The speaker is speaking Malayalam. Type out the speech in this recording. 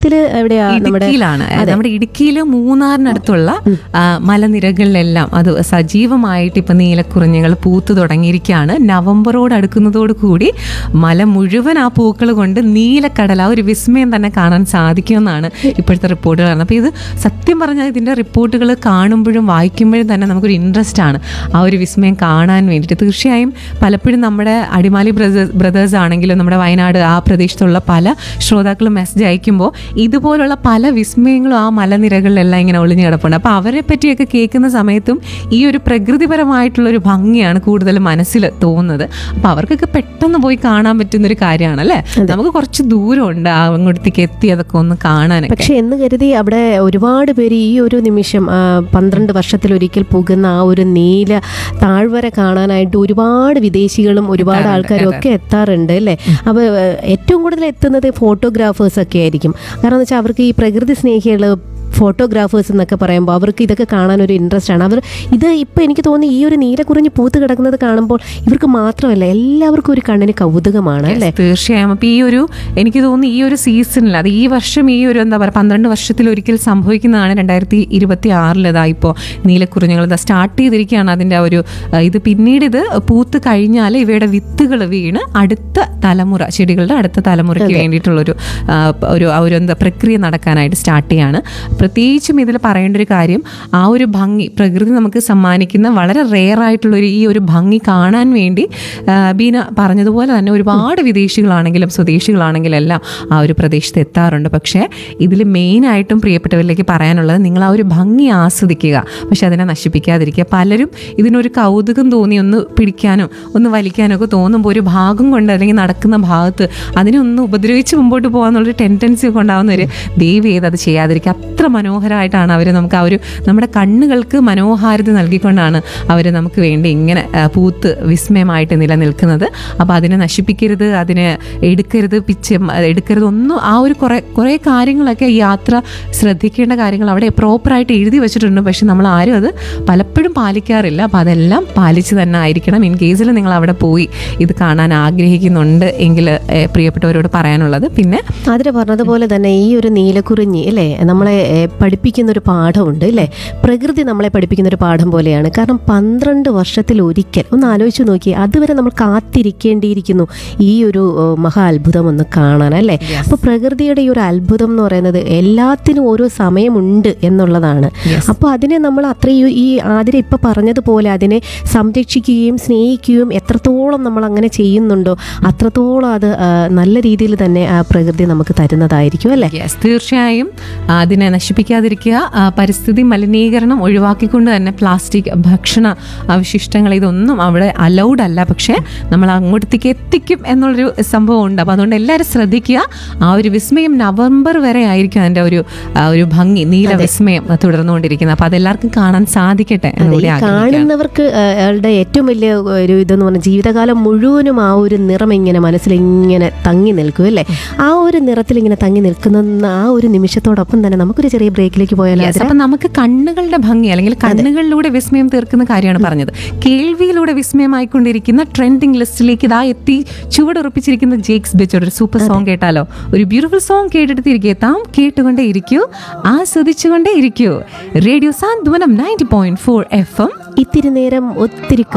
കേരളത്തില് എവിടെയാ നമ്മുടെ ഇടുക്കിയിലാണ് നമ്മുടെ ഇടുക്കിയില് മൂന്നാറിനടുത്തുള്ള ആ, മലനിരകളിലെല്ലാം അത് സജീവമായിട്ട് ഇപ്പൊ നീലക്കുറിഞ്ഞികൾ പൂത്തു തുടങ്ങിയിരിക്കുകയാണ് നവംബറോട് അടുക്കുന്നതോട് കൂടി മല മുഴുവൻ ആ പൂക്കൾ കൊണ്ട് നീലക്കടൽ ആ ഒരു വിസ്മയം തന്നെ കാണാൻ സാധിക്കുമെന്നാണ് ഇപ്പോഴത്തെ റിപ്പോർട്ടുകൾ അപ്പോൾ ഇത് സത്യം പറഞ്ഞാൽ ഇതിന്റെ റിപ്പോർട്ടുകൾ കാണുമ്പോഴും വായിക്കുമ്പോഴും തന്നെ നമുക്കൊരു ഇൻട്രസ്റ്റ് ആണ് ആ ഒരു വിസ്മയം കാണാൻ വേണ്ടിയിട്ട് തീർച്ചയായും പലപ്പോഴും നമ്മുടെ അടിമാലി ബ്രദേഴ്സ് ബ്രദേഴ്സ് ആണെങ്കിലും നമ്മുടെ വയനാട് ആ പ്രദേശത്തുള്ള പല ശ്രോതാക്കളും മെസ്സേജ് അയക്കുമ്പോൾ ഇതുപോലുള്ള പല വിസ്മയങ്ങളും ആ മലനിരകളിലെല്ലാം ഇങ്ങനെ ഒളിഞ്ഞു കിടപ്പുണ്ട് അപ്പോൾ അവരെ പറ്റിയൊക്കെ കേൾക്കുന്ന സമയത്തും ഈ ഒരു പ്രകൃതിപരമായിട്ടുള്ള ഒരു ഭംഗിയാണ് കൂടുതൽ മനസ്സിൽ തോന്നുന്നത് അപ്പോൾ അവർക്കൊക്കെ പെട്ടെന്ന് പോയി കാണാൻ പറ്റുന്ന ഒരു കാര്യമാണ് അല്ലേ നമുക്ക് കുറച്ച് ദൂരമുണ്ട് ആ അങ്ങോട്ടേക്ക് എത്തി അതൊക്കെ ഒന്ന് കാണാനൊക്കെ പക്ഷെ എന്ന് കരുതി അവിടെ ഒരുപാട് പേര് ഈ ഒരു നിമിഷം ആ, പന്ത്രണ്ട് വർഷത്തിലൊരിക്കൽ പോകുന്ന ആ ഒരു നീല താഴ്വര കാണാനായിട്ട് ഒരുപാട് വിദേശികളും ഒരുപാട് ആൾക്കാരും ഒക്കെ എത്താറുണ്ട് അല്ലേ അപ്പോൾ ഏറ്റവും കൂടുതൽ എത്തുന്നത് ഫോട്ടോഗ്രാഫേഴ്സ് ഒക്കെ ആയിരിക്കും കാരണം എന്ന് വെച്ചാൽ അവർക്ക് ഈ പ്രകൃതി സ്നേഹികൾ ഫോട്ടോഗ്രാഫേഴ്സ് എന്നൊക്കെ പറയുമ്പോൾ അവർക്ക് ഇതൊക്കെ കാണാൻ ഒരു ഇൻട്രസ്റ്റ് ആണ് അവർ ഇത് ഇപ്പം എനിക്ക് തോന്നുന്നു ഈ ഒരു നീല കുറിഞ്ഞ് പൂത്ത് കിടക്കുന്നത് കാണുമ്പോൾ ഇവർക്ക് മാത്രമല്ല എല്ലാവർക്കും ഒരു കണ്ണിന് കൗതുകമാണ് അല്ലേ തീർച്ചയായും അപ്പോൾ ഈ ഒരു എനിക്ക് തോന്നുന്നു ഈ ഒരു സീസണിൽ അത് ഈ വർഷം ഈ ഒരു എന്താ പറയുക പന്ത്രണ്ട് വർഷത്തിൽ ഒരിക്കൽ സംഭവിക്കുന്നതാണ് രണ്ടായിരത്തി ഇരുപത്തി ആറിലതാ ഇപ്പോൾ നീലക്കുറിഞ്ഞുകൾ ഇതാ സ്റ്റാർട്ട് ചെയ്തിരിക്കുകയാണ് അതിൻ്റെ ആ ഒരു ആ, ഇത് പിന്നീട് ഇത് പൂത്ത് കഴിഞ്ഞാൽ ഇവയുടെ വിത്തുകൾ വീണ് അടുത്ത തലമുറ ചെടികളുടെ അടുത്ത തലമുറയ്ക്ക് വേണ്ടിയിട്ടുള്ളൊരു ആ, ഒരു ആ ഒരു എന്താ പ്രക്രിയ നടക്കാനായിട്ട് സ്റ്റാർട്ട് ചെയ്യാണ് പ്രത്യേകിച്ചും ഇതിൽ പറയേണ്ട ഒരു കാര്യം ആ ഒരു ഭംഗി പ്രകൃതി നമുക്ക് സമ്മാനിക്കുന്ന വളരെ റെയർ ആയിട്ടുള്ള ഒരു ഈ ഒരു ഭംഗി കാണാൻ വേണ്ടി ആ, ബീന പറഞ്ഞതുപോലെ തന്നെ ഒരുപാട് വിദേശികളാണെങ്കിലും സ്വദേശികളാണെങ്കിലും എല്ലാം ആ ഒരു പ്രദേശത്ത് എത്താറുണ്ട് പക്ഷേ ഇതിൽ മെയിനായിട്ടും പ്രിയപ്പെട്ടവരിലേക്ക് പറയാനുള്ളത് നിങ്ങൾ ആ ഒരു ഭംഗി ആസ്വദിക്കുക പക്ഷെ അതിനെ നശിപ്പിക്കാതിരിക്കുക പലരും ഇതിനൊരു കൗതുകം തോന്നി ഒന്ന് പിടിക്കാനോ ഒന്ന് വലിക്കാനോ ഒക്കെ തോന്നുമ്പോൾ ഒരു ഭാഗം കൊണ്ട് അല്ലെങ്കിൽ നടക്കുന്ന ഭാഗത്ത് അതിനെ ഒന്ന് ഉപദ്രവിച്ച് മുമ്പോട്ട് പോകാന്നുള്ളൊരു ടെൻഡൻസി ഒക്കെ ഉണ്ടാകുന്ന ഒരു ദയവ് ചെയ്ത് അത് ചെയ്യാതിരിക്കുക അത്ര മനോഹരമായിട്ടാണ് അവർ നമുക്ക് ആ ഒരു നമ്മുടെ കണ്ണുകൾക്ക് മനോഹാരിത നൽകിക്കൊണ്ടാണ് അവർ നമുക്ക് വേണ്ടി ഇങ്ങനെ ആ, പൂത്ത് വിസ്മയമായിട്ട് നിലനിൽക്കുന്നത് അപ്പോൾ അതിനെ നശിപ്പിക്കരുത് അതിനെ എടുക്കരുത് പിച്ച് എടുക്കരുത് ഒന്നും ആ ഒരു കുറേ കുറേ കാര്യങ്ങളൊക്കെ ഈ യാത്ര ശ്രദ്ധിക്കേണ്ട കാര്യങ്ങൾ അവിടെ പ്രോപ്പറായിട്ട് എഴുതി വെച്ചിട്ടുണ്ട് പക്ഷെ നമ്മൾ ആരും അത് പലപ്പോഴും പാലിക്കാറില്ല അപ്പോൾ അതെല്ലാം പാലിച്ച് തന്നെ ആയിരിക്കണം ഇൻ കേസിൽ നിങ്ങൾ അവിടെ പോയി ഇത് കാണാൻ ആഗ്രഹിക്കുന്നുണ്ട് എങ്കിൽ ഏ, പ്രിയപ്പെട്ടവരോട് പറയാനുള്ളത് പിന്നെ അതിന് പറഞ്ഞതുപോലെ തന്നെ ഈ ഒരു നീലക്കുറിഞ്ഞി അല്ലേ നമ്മളെ ഏ, പഠിപ്പിക്കുന്ന ഒരു പാഠമുണ്ട് അല്ലേ പ്രകൃതി നമ്മളെ പഠിപ്പിക്കുന്ന ഒരു പാഠം പോലെയാണ് കാരണം പന്ത്രണ്ട് വർഷത്തിൽ ഒരിക്കൽ ഒന്ന് ആലോചിച്ച് നോക്കി അതുവരെ നമ്മൾ കാത്തിരിക്കേണ്ടിയിരിക്കുന്നു ഈ ഒരു ഏ, മഹാ അത്ഭുതം ഒന്ന് കാണാൻ അല്ലേ അപ്പോൾ പ്രകൃതിയുടെ ഈ ഒരു അത്ഭുതം എന്ന് പറയുന്നത് എല്ലാത്തിനും ഓരോ സമയമുണ്ട് എന്നുള്ളതാണ് അപ്പോൾ അതിനെ നമ്മൾ അത്രയും ഈ ആതിരെ ഇപ്പം പറഞ്ഞതുപോലെ അതിനെ സംരക്ഷിക്കുകയും സ്നേഹിക്കുകയും എത്രത്തോളം നമ്മൾ അങ്ങനെ ചെയ്യുന്നുണ്ടോ അത്രത്തോളം അത് ആ, നല്ല രീതിയിൽ തന്നെ ആ പ്രകൃതി നമുക്ക് തരുന്നതായിരിക്കും അല്ലേ യെസ് തീർച്ചയായും ആ, അതിനെ നശിപ്പിക്കാതിരിക്കുക ആ, പരിസ്ഥിതി മലിനീകരണം ഒഴിവാക്കിക്കൊണ്ട് തന്നെ പ്ലാസ്റ്റിക് ഭക്ഷണ അവശിഷ്ടങ്ങൾ ഇതൊന്നും അവിടെ അലൗഡ് അല്ല പക്ഷേ നമ്മൾ അങ്ങോട്ടത്തേക്ക് എത്തിക്കും എന്നുള്ളൊരു സംഭവം ഉണ്ട് അപ്പോൾ അതുകൊണ്ട് എല്ലാവരും ശ്രദ്ധിക്കുക ആ ഒരു വിസ്മയം നവംബർ വരെ ആയിരിക്കും അതിൻ്റെ ഒരു ആ, ഒരു ഭംഗി നീല വിസ്മയം തുടർന്നുകൊണ്ടിരിക്കുന്നത് അപ്പോൾ അതെല്ലാവർക്കും കാണാൻ സാധിക്കട്ടെ ഈ എന്നുകൂടി ആഗ്രഹിക്കുകയാണ് കാണുന്നവർക്ക് ആ, അയാളുടെ ഏറ്റവും വലിയ ഒരു ഇതെന്ന് പറഞ്ഞാൽ ജീവിതകാലം മുഴുവനും ആ ഒരു നിറം ഇങ്ങനെ മനസ്സിൽ ഇങ്ങനെ തങ്ങി നിൽക്കും അല്ലേ ആ ഒരു നിറത്തിൽ ഇങ്ങനെ തങ്ങി നിൽക്കുന്ന ആ ഒരു നിമിഷത്തോടൊപ്പം തന്നെ നമുക്കൊരു ചെറിയ ബ്രേക്കിലേക്ക് പോയാലോ Yes, അപ്പൊ നമുക്ക് കണ്ണുകളുടെ ഭംഗി അല്ലെങ്കിൽ കണ്ണുകളിലൂടെ വിസ്മയം തീർക്കുന്ന കാര്യമാണ് പറഞ്ഞത് കേൾവിയിലൂടെ വിസ്മയമായിക്കൊണ്ടിരിക്കുന്ന ട്രെൻഡിങ് ലിസ്റ്റിലേക്ക് ഇതാ എത്തി ചുവടുറപ്പിച്ചിരിക്കുന്ന ജേക്സ് ബെച്ചോട് ഒരു സൂപ്പർ സോങ് കേട്ടാലോ ഒരു ബ്യൂട്ടിഫുൾ സോങ് കേട്ടിട്ട് തിരികെ എത്താം കേട്ടുകൊണ്ടേ ഇരിക്കൂ ആസ്വദിച്ചുകൊണ്ടേ ഇരിക്കൂ radio Santhwanam ninety point four F M ഇത്തിരി നേരം ഒത്തിരി